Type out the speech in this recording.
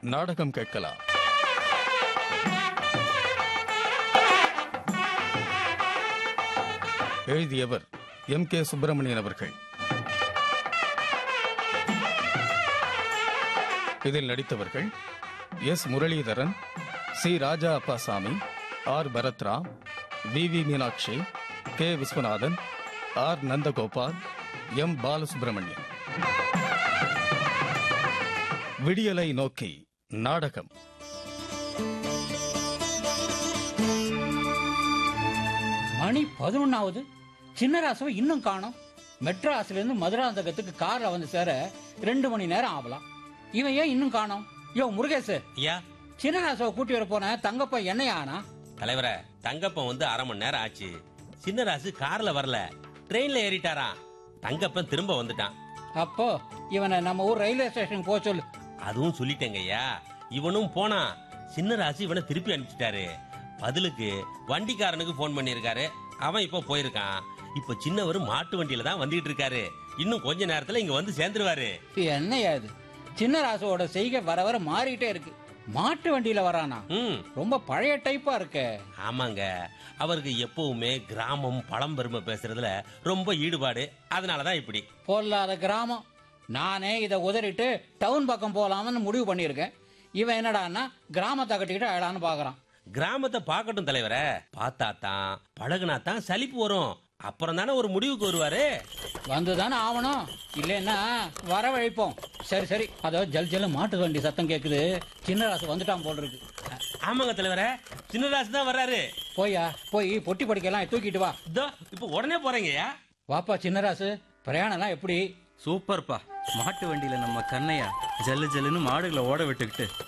நாடகம் கேட்கலாம் எழுதியவர் எம் கே சுப்பிரமணியன் அவர்கள் இதில் நடித்தவர்கள் S Muralidharan C Raja Appasamy R Bharathram V V Meenakshi K Viswanathan R Nandagopal M Balasubramanian விடியலை நோக்கி நாடகம் மணி பதினொன்னாவது சின்னராசுவை இன்னும் காணோம் மெட்ராஸ்ல இருந்து மதுராந்தகத்துக்கு கார்ல வந்து சேர ரெண்டு மணி நேரம் ஆகலாம் இவன் ஏன் இன்னும் காணோம் யோ முருகேசு ஐயா சின்னராசுவை கூட்டி வர போன தங்கப்பா என்னையா ஆனா தலைவரே தங்கப்பன் வந்து அரை மணி நேரம் ஆச்சு சின்னராசு கார்ல வரல ட்ரெயின்ல ஏறிட்டாராம் தங்கப்பன் திரும்ப வந்துட்டான் அப்போ இவனை நம்ம ஊர் ரயில்வே ஸ்டேஷனுக்கு போக சொல்லு அதுவும் சொல்லிட்டேங்க ஐயா இவனும் போனான் சின்னராசு இவனை திருப்பி அனுப்பிச்சிட்டாரு பதிலுக்கு வண்டிக்காரனுக்கு ஃபோன் பண்ணியிருக்காரு அவன் இப்போ போயிருக்கான் இப்போ சின்னவர் மாட்டு வண்டியில தான் வந்துகிட்டு இருக்காரு இன்னும் கொஞ்ச நேரத்துல இங்க வந்து சேர்ந்துருவாரு என்னையா இது சின்னராசுவோட செய்கை வர வர மாறிட்டே இருக்கு மாட்டு வண்டியில வரானா ம் ரொம்ப பழைய டைப்பா இருக்கே ஆமாங்க அவருக்கு எப்பவுமே கிராமம் பழம்பெருமை பேசுறதுல ரொம்ப ஈடுபாடு அதனாலதான் இப்படி பொல்லாத கிராமம் நானே இதை உதறிட்டு டவுன் பக்கம் போலாம்னு முடிவு பண்ணியிருக்கேன் இவன் என்னடான்னா கிராமத்தை கட்டிக்கிட்டு அழலான்னு பாக்குறான் கிராமத்தை பார்க்கட்டும் தலைவரே பார்த்தா தான் பழகுனா தான் சலிப்பு வரும் அப்புறம் தானே ஒரு முடிவுக்கு வருவாரு வந்துதானே ஆகணும் இல்லைன்னா வரவழைப்போம் சரி சரி அதோ ஜல் ஜல் மாட்டு வண்டி சத்தம் கேக்குது சின்னராசு வந்துட்டான் போல் இருக்கு ஆமாங்க தலைவரே சின்னராசு தான் வர்றாரு போய்யா போய் பொட்டி படிக்கலாம் தூக்கிட்டு வா இதோ இப்ப உடனே போறீங்கய்யா வாப்பா சின்னராசு பிரயாணம்லாம் எப்படி சூப்பர்ப்பா மாட்டு வண்டியில நம்ம கண்ணையா ஜல்லு ஜல்லுன்னு மாடுகளை ஓட விட்டுக்கிட்டு